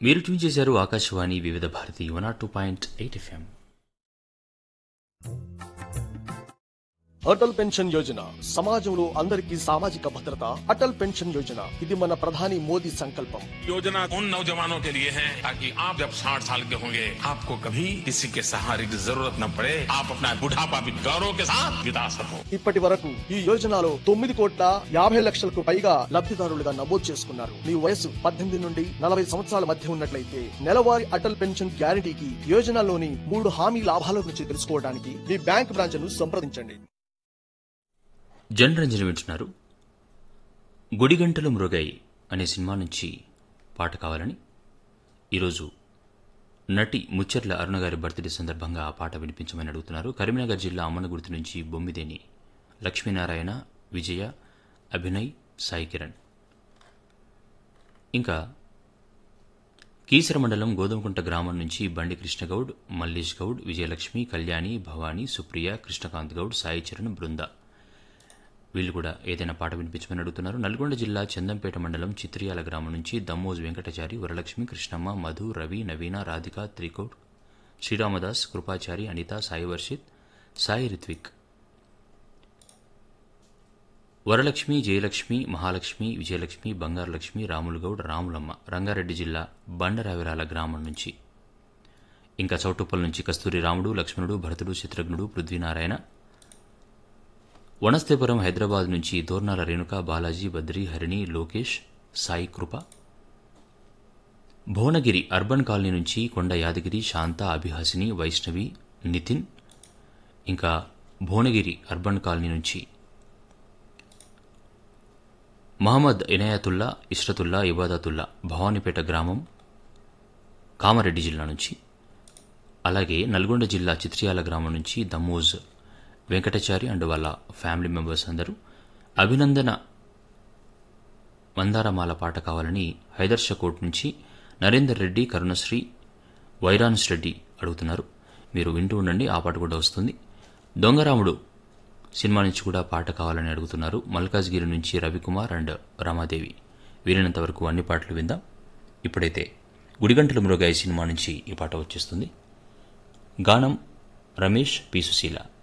మీరు ట్యూన్ చేశారు Akashvani Vividh Bharati one two point eight FM Atal pension Yojana సమాజంలో అందరికీ సామాజిక భద్రత అటల్ పెన్షన్ యోజన ఇది మన ప్రధాని మోదీ సంకల్పం योजना उन नौजवानों के लिए है ताकि आप जब 60 साल के होंगे आपको कभी किसी के सहारे की जरूरत न पड़े आप अपना बुढ़ापा भी गौरव के साथ बिता सको ఇప్పటి వరకు ఈ యోజనలో తొమ్మిది కోట్ల యాభై లక్షలకు పైగా లబ్ధిదారులుగా నమోదు చేసుకున్నారు మీ వయసు పద్దెనిమిది నుండి నలభై సంవత్సరాల మధ్య ఉన్నట్లయితే నెలవారీ అటల్ పెన్షన్ గ్యారంటీకి యోజనలోని మూడు హామీ లాభాల గురించి తెలుసుకోవడానికి మీ బ్యాంక్ బ్రాంచ్ ను సంప్రదించండి జనరంజని వింటున్నారు గుడిగంటలు మృగాయి అనే సినిమా నుంచి పాట కావాలని ఈరోజు నటి ముచ్చర్ల అరుణ గారి బర్త్డే సందర్భంగా ఆ పాట వినిపించమని అడుగుతున్నారు కరీంనగర్ జిల్లా అమ్మనగుర్తి నుంచి బొమ్మిదేని లక్ష్మీనారాయణ విజయ అభినయ్ సాయి కిరణ్ ఇంకా కీసర మండలం గోధుమకుంట గ్రామం నుంచి బండి కృష్ణగౌడ్ మల్లేష్ గౌడ్ విజయలక్ష్మి కళ్యాణి భవానీ సుప్రియ కృష్ణకాంత్ గౌడ్ సాయి చరణ్ బృంద వీళ్ళు కూడా ఏదైనా పాట వినిపించమని అడుగుతున్నారు నల్గొండ జిల్లా చందంపేట మండలం చిత్రియాల గ్రామం నుంచి దమ్మోజు వెంకటాచారి వరలక్ష్మి కృష్ణమ్మ మధు రవి నవీన రాధిక త్రికోట్ శ్రీరామదాస్ కృపాచారి అనిత సాయి వర్షిత్ సాయి రిత్విక్ వరలక్ష్మి జయలక్ష్మి మహాలక్ష్మి విజయలక్ష్మి బంగారలక్ష్మి రాములుగౌడ్ రాములమ్మ రంగారెడ్డి జిల్లా బండరావిరాల గ్రామం నుంచి ఇంకా చౌటుప్పల్ నుంచి కస్తూరి రాముడు లక్ష్మణుడు భరతుడు చిత్రఘ్నుడు పృథ్వీనారాయణ వనస్థేపురం హైదరాబాద్ నుంచి దోర్నాల రేణుక బాలాజీ బద్రి హరిణి లోకేష్ సాయి కృప భువనగిరి అర్బన్ కాలనీ నుంచి కొండ యాదగిరి శాంత అభిహాసిని వైష్ణవి నితిన్ ఇంకా భువనగిరి అర్బన్ కాలనీ నుంచి మహమ్మద్ ఇనాయతుల్లా ఇష్రతుల్లా ఇబాదతుల్లా భవానీపేట గ్రామం కామారెడ్డి జిల్లా నుంచి అలాగే నల్గొండ జిల్లా చిత్రియాల గ్రామం నుంచి దమ్మోజ్ వెంకటాచారి అండ్ వాళ్ళ ఫ్యామిలీ మెంబర్స్ అందరూ అభినందన మందారమాల పాట కావాలని హైదర్ష కోట్ నుంచి నరేందర్ రెడ్డి కరుణశ్రీ వైరాన్స్ రెడ్డి అడుగుతున్నారు మీరు వింటూ ఉండండి ఆ పాట కూడా వస్తుంది దొంగరాముడు సినిమా నుంచి కూడా పాట కావాలని అడుగుతున్నారు మల్కాజ్గిరి నుంచి రవికుమార్ అండ్ రమాదేవి వీరినంత వరకు అన్ని పాటలు విందాం ఇప్పుడైతే గుడిగంటల మృగాయి సినిమా నుంచి ఈ పాట వచ్చేస్తుంది గానం రమేష్ పి సుశీల